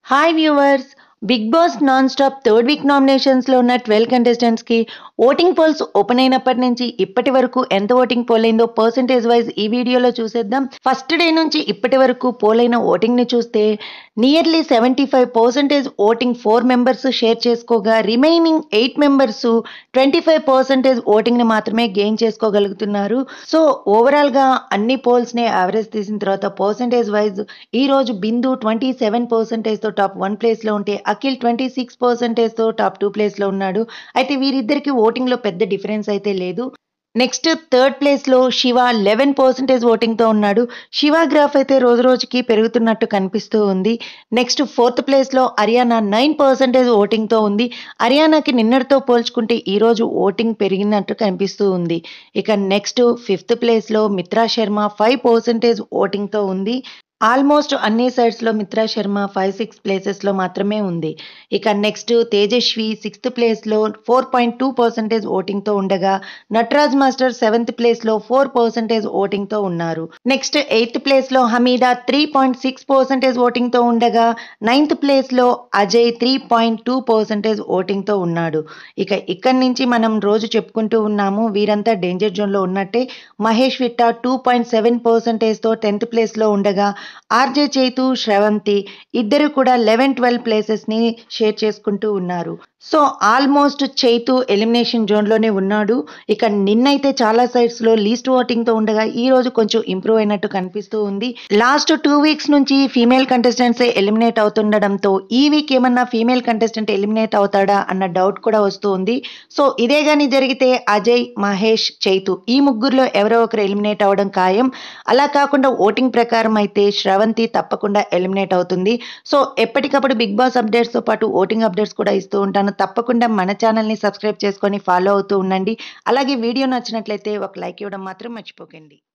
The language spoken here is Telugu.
hi viewers Bigg Boss non stop third week నామినేషన్స్లో ఉన్న ట్వెల్వ్ కంటెస్టెంట్స్కి ఓటింగ్ పోల్స్ ఓపెన్ అయినప్పటి నుంచి ఇప్పటి వరకు ఎంత ఓటింగ్ పోల్ అయిందో పర్సంటేజ్ వైజ్ ఈ వీడియోలో చూసేద్దాం ఫస్ట్ డే నుంచి ఇప్పటి వరకు పోల్ అయిన ఓటింగ్ని చూస్తే nearly seventy five percentage voting four members share చేసుకోగా remaining eight members twenty five percentage ఓటింగ్ని మాత్రమే గెయిన్ చేసుకోగలుగుతున్నారు సో ఓవరాల్గా అన్ని పోల్స్ని యావరేజ్ తీసిన తర్వాత పర్సెంటేజ్ వైజ్ ఈ రోజు బిందు ట్వంటీ సెవెన్ పర్సెంటేజ్తో టాప్ వన్ ప్లేస్లో ఉంటే అఖిల్ ట్వంటీ సిక్స్ పర్సెంటేజ్తో టాప్ టూ ప్లేస్లో ఉన్నాడు అయితే వీరిద్దరికి ఓటింగ్లో పెద్ద డిఫరెన్స్ అయితే లేదు నెక్స్ట్ థర్డ్ ప్లేస్లో శివ లెవెన్ పర్సెంటేజ్ ఓటింగ్తో ఉన్నాడు శివ గ్రాఫ్ అయితే రోజు రోజుకి పెరుగుతున్నట్టు కనిపిస్తూ ఉంది నెక్స్ట్ ఫోర్త్ ప్లేస్లో హర్యానా నైన్ పర్సెంటేజ్ ఓటింగ్తో ఉంది హర్యానాకి నిన్నటితో పోల్చుకుంటే ఈరోజు ఓటింగ్ పెరిగినట్టు కనిపిస్తూ ఉంది ఇక నెక్స్ట్ ఫిఫ్త్ ప్లేస్లో మిత్రా శర్మ ఫైవ్ పర్సెంటేజ్ ఓటింగ్తో ఉంది ఆల్మోస్ట్ అన్ని సైడ్స్లో మిత్రా శర్మ ఫైవ్ సిక్స్ ప్లేసెస్లో మాత్రమే ఉంది ఇక నెక్స్ట్ తేజస్వి సిక్స్త్ ప్లేస్లో ఫోర్ పాయింట్ టూ పర్సెంటేజ్ ఓటింగ్తో ఉండగా నటరాజ్ మాస్టర్ సెవెంత్ ప్లేస్లో ఫోర్ పర్సెంటేజ్ ఓటింగ్తో ఉన్నారు నెక్స్ట్ ఎయిత్ ప్లేస్లో Hamida three point six percentage ఓటింగ్తో ఉండగా నైన్త్ ప్లేస్లో Ajay three point two percentage ఓటింగ్తో ఉన్నాడు ఇక ఇక్కడి నుంచి మనం రోజు చెప్పుకుంటూ ఉన్నాము వీరంతా డేంజర్ జోన్లో ఉన్నట్టే Mahesh Vitta two point seven పర్సెంటేజ్తో టెన్త్ ప్లేస్లో ఉండగా ఆర్జే చైతు శ్రవంతి ఇద్దరు కూడా లెవెన్ ట్వెల్వ్ ప్లేసెస్ని షేర్ చేసుకుంటూ ఉన్నారు సో ఆల్మోస్ట్ చైతు ఎలిమినేషన్ జోన్లోనే ఉన్నాడు ఇక నిన్నైతే చాలా సైడ్స్లో లీస్ట్ ఓటింగ్తో ఉండగా ఈ రోజు కొంచెం ఇంప్రూవ్ అయినట్టు కనిపిస్తూ ఉంది లాస్ట్ టూ వీక్స్ నుంచి ఫీమేల్ కంటెస్టెంట్స్ ఎలిమినేట్ అవుతుండడంతో ఈ వీక్ ఏమన్నా ఫీమేల్ కంటెస్టెంట్ ఎలిమినేట్ అవుతాడా అన్న డౌట్ కూడా వస్తూ ఉంది సో ఇదే కానీ జరిగితే అజయ్ మహేష్ చైతు ఈ ముగ్గురులో ఎవరో ఒకరు ఎలిమినేట్ అవ్వడం ఖాయం అలా కాకుండా ఓటింగ్ ప్రకారం అయితే శ్రవంతి తప్పకుండా ఎలిమినేట్ అవుతుంది సో ఎప్పటికప్పుడు బిగ్ బాస్ అప్డేట్స్తో పాటు ఓటింగ్ అప్డేట్స్ కూడా ఇస్తూ ఉంటాను తప్పకుండా మన ఛానల్ని సబ్స్క్రైబ్ చేసుకొని ఫాలో అవుతూ ఉండండి అలాగే వీడియో నచ్చినట్లయితే ఒక లైక్ ఇవ్వడం మాత్రం మర్చిపోకండి